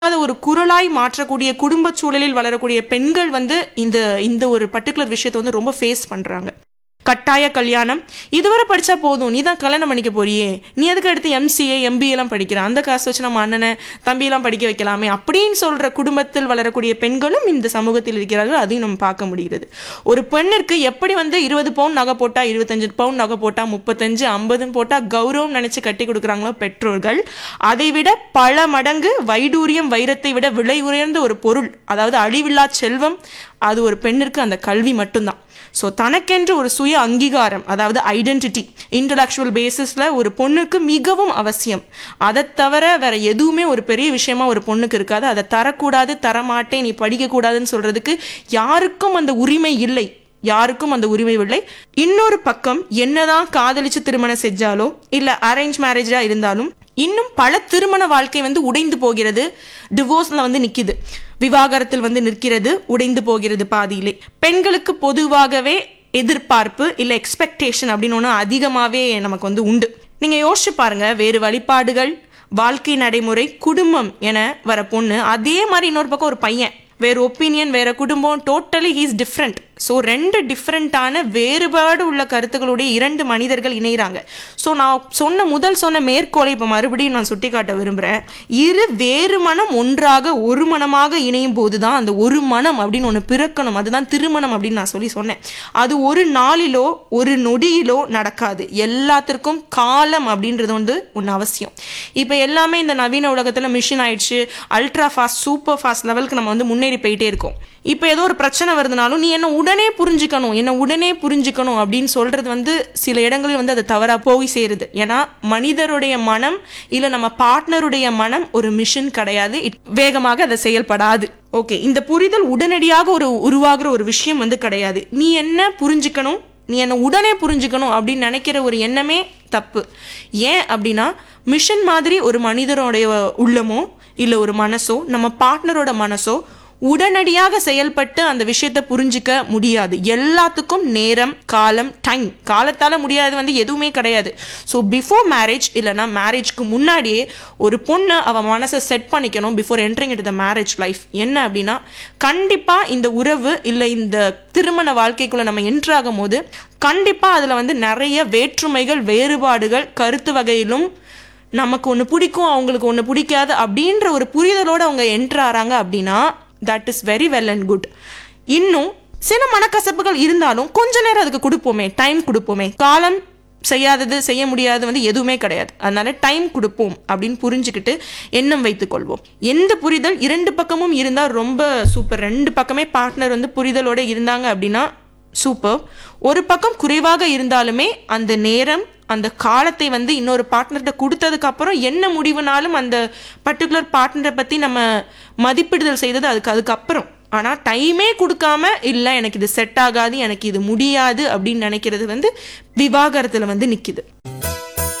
அது ஒரு குரலாய் மாற்றக்கூடிய குடும்ப சூழலில் வளரக்கூடிய பெண்கள் வந்து இந்த இந்த ஒரு பர்டிகுலர் விஷயத்தை வந்து ரொம்ப ஃபேஸ் பண்றாங்க கட்டாய கல்யாணம் இதுவரை படிச்சா போதும் நீ தான் கல்யாணம் பண்ணிக்க போறியே நீ அதுக்கு அடுத்து எம்சிஏ எம்பிஏ எல்லாம் படிக்கிற அந்த காசு வச்சு நம்ம அண்ணனை தம்பியெல்லாம் படிக்க வைக்கலாமே அப்படின்னு சொல்ற குடும்பத்தில் வளரக்கூடிய பெண்களும் இந்த சமூகத்தில் இருக்கிறார்கள் அதையும் நம்ம பார்க்க முடிகிறது ஒரு பெண்ணிற்கு எப்படி வந்து இருபது பவுன் நகை போட்டா இருபத்தஞ்சு பவுன் நகை போட்டா முப்பத்தஞ்சு ஐம்பதுன்னு போட்டா கௌரவம் நினைச்சு கட்டி கொடுக்குறாங்களோ பெற்றோர்கள் அதை விட பல மடங்கு வைடூரியம் வைரத்தை விட விலை உயர்ந்த ஒரு பொருள் அதாவது அழிவில்லா செல்வம் அது ஒரு பெண்ணிற்கு அந்த கல்வி மட்டும்தான் ஸோ தனக்கென்று ஒரு சுய அங்கீகாரம் அதாவது ஐடென்டிட்டி இன்டலெக்சுவல் பேசிஸில் ஒரு பொண்ணுக்கு மிகவும் அவசியம் அதை தவிர வேற எதுவுமே ஒரு பெரிய விஷயமா ஒரு பொண்ணுக்கு இருக்காது அதை தரக்கூடாது தரமாட்டேன் நீ படிக்கக்கூடாதுன்னு சொல்றதுக்கு யாருக்கும் அந்த உரிமை இல்லை யாருக்கும் அந்த உரிமை இல்லை இன்னொரு பக்கம் என்னதான் காதலிச்சு திருமணம் செஞ்சாலோ இல்ல அரேஞ்ச் மேரேஜா இருந்தாலும் இன்னும் பல திருமண வாழ்க்கை வந்து உடைந்து போகிறது டிவோர்ஸ்ல வந்து நிக்குது விவாகரத்தில் வந்து நிற்கிறது உடைந்து போகிறது பாதியிலே பெண்களுக்கு பொதுவாகவே எதிர்பார்ப்பு இல்ல எக்ஸ்பெக்டேஷன் அப்படின்னு ஒன்று அதிகமாவே நமக்கு வந்து உண்டு நீங்க யோசிச்சு பாருங்க வேறு வழிபாடுகள் வாழ்க்கை நடைமுறை குடும்பம் என வர பொண்ணு அதே மாதிரி இன்னொரு பக்கம் ஒரு பையன் வேறு ஒப்பீனியன் வேற குடும்பம் டோட்டலி ஹீஸ் டிஃப்ரெண்ட் ஸோ ரெண்டு டிஃப்ரெண்ட்டான வேறுபாடு உள்ள கருத்துக்களுடைய இரண்டு மனிதர்கள் இணைகிறாங்க ஸோ நான் சொன்ன முதல் சொன்ன மேற்கோளை இப்போ மறுபடியும் நான் சுட்டிக்காட்ட விரும்புகிறேன் இரு வேறு மனம் ஒன்றாக ஒரு மனமாக இணையும் போது தான் அந்த ஒரு மனம் அப்படின்னு ஒன்று பிறக்கணும் அதுதான் திருமணம் அப்படின்னு நான் சொல்லி சொன்னேன் அது ஒரு நாளிலோ ஒரு நொடியிலோ நடக்காது எல்லாத்திற்கும் காலம் அப்படின்றது வந்து ஒன்று அவசியம் இப்போ எல்லாமே இந்த நவீன உலகத்தில் மிஷின் ஆயிடுச்சு அல்ட்ரா ஃபாஸ்ட் சூப்பர் ஃபாஸ்ட் லெவலுக்கு நம்ம வந்து முன்னேறி போயிட்டே இருக்கோம் இப்போ ஏதோ ஒரு பிரச்சனை வருதுனாலும் நீ என்ன உடனே புரிஞ்சுக்கணும் என்ன உடனே புரிஞ்சுக்கணும் அப்படின்னு சொல்றது வந்து சில இடங்களில் வந்து அது தவறா போய் சேருது ஏன்னா மனிதருடைய மனம் இல்லை நம்ம பார்ட்னருடைய மனம் ஒரு மிஷின் கிடையாது it- வேகமாக அதை செயல்படாது ஓகே இந்த புரிதல் உடனடியாக ஒரு உருவாகிற ஒரு விஷயம் வந்து கிடையாது நீ என்ன புரிஞ்சுக்கணும் நீ என்ன உடனே புரிஞ்சுக்கணும் அப்படின்னு நினைக்கிற ஒரு எண்ணமே தப்பு ஏன் அப்படின்னா மிஷன் மாதிரி ஒரு மனிதருடைய உள்ளமோ இல்லை ஒரு மனசோ நம்ம பார்ட்னரோட மனசோ உடனடியாக செயல்பட்டு அந்த விஷயத்தை புரிஞ்சுக்க முடியாது எல்லாத்துக்கும் நேரம் காலம் டைம் காலத்தால முடியாது வந்து எதுவுமே கிடையாது ஸோ பிஃபோர் மேரேஜ் இல்லைன்னா மேரேஜ்க்கு முன்னாடியே ஒரு பொண்ணு அவ மனசை செட் பண்ணிக்கணும் before entering it the marriage life என்ன அப்படின்னா கண்டிப்பா இந்த உறவு இல்லை இந்த திருமண வாழ்க்கைக்குள்ள நம்ம என்ட்ரு ஆகும் போது கண்டிப்பா அதுல வந்து நிறைய வேற்றுமைகள் வேறுபாடுகள் கருத்து வகையிலும் நமக்கு ஒன்று பிடிக்கும் அவங்களுக்கு ஒன்று பிடிக்காது அப்படின்ற ஒரு புரிதலோடு அவங்க என்ட்ரு ஆறாங்க அப்படின்னா that is very well and good இன்னும் சில மனக்கசப்புகள் இருந்தாலும் கொஞ்ச நேரம் அதுக்கு கொடுப்போமே டைம் கொடுப்போமே காலம் செய்யாதது செய்ய முடியாதது வந்து எதுவுமே கிடையாது அதனால டைம் கொடுப்போம் அப்படின்னு புரிஞ்சுக்கிட்டு எண்ணம் வைத்துக் கொள்வோம் எந்த புரிதல் இரண்டு பக்கமும் இருந்தால் ரொம்ப சூப்பர் ரெண்டு பக்கமே பார்ட்னர் வந்து புரிதலோட இருந்தாங்க அப்படின்னா சூப்பர் ஒரு பக்கம் குறைவாக இருந்தாலுமே அந்த நேரம் அந்த காலத்தை வந்து இன்னொரு பார்ட்னர்கிட்ட கொடுத்ததுக்கு அப்புறம் என்ன முடிவுனாலும் அந்த பர்டிகுலர் பார்ட்னரை பற்றி நம்ம மதிப்பிடுதல் செய்தது அதுக்கு அதுக்கப்புறம் ஆனால் டைமே கொடுக்காம இல்லை எனக்கு இது செட் ஆகாது எனக்கு இது முடியாது அப்படின்னு நினைக்கிறது வந்து விவாகரத்தில் வந்து நிற்கிது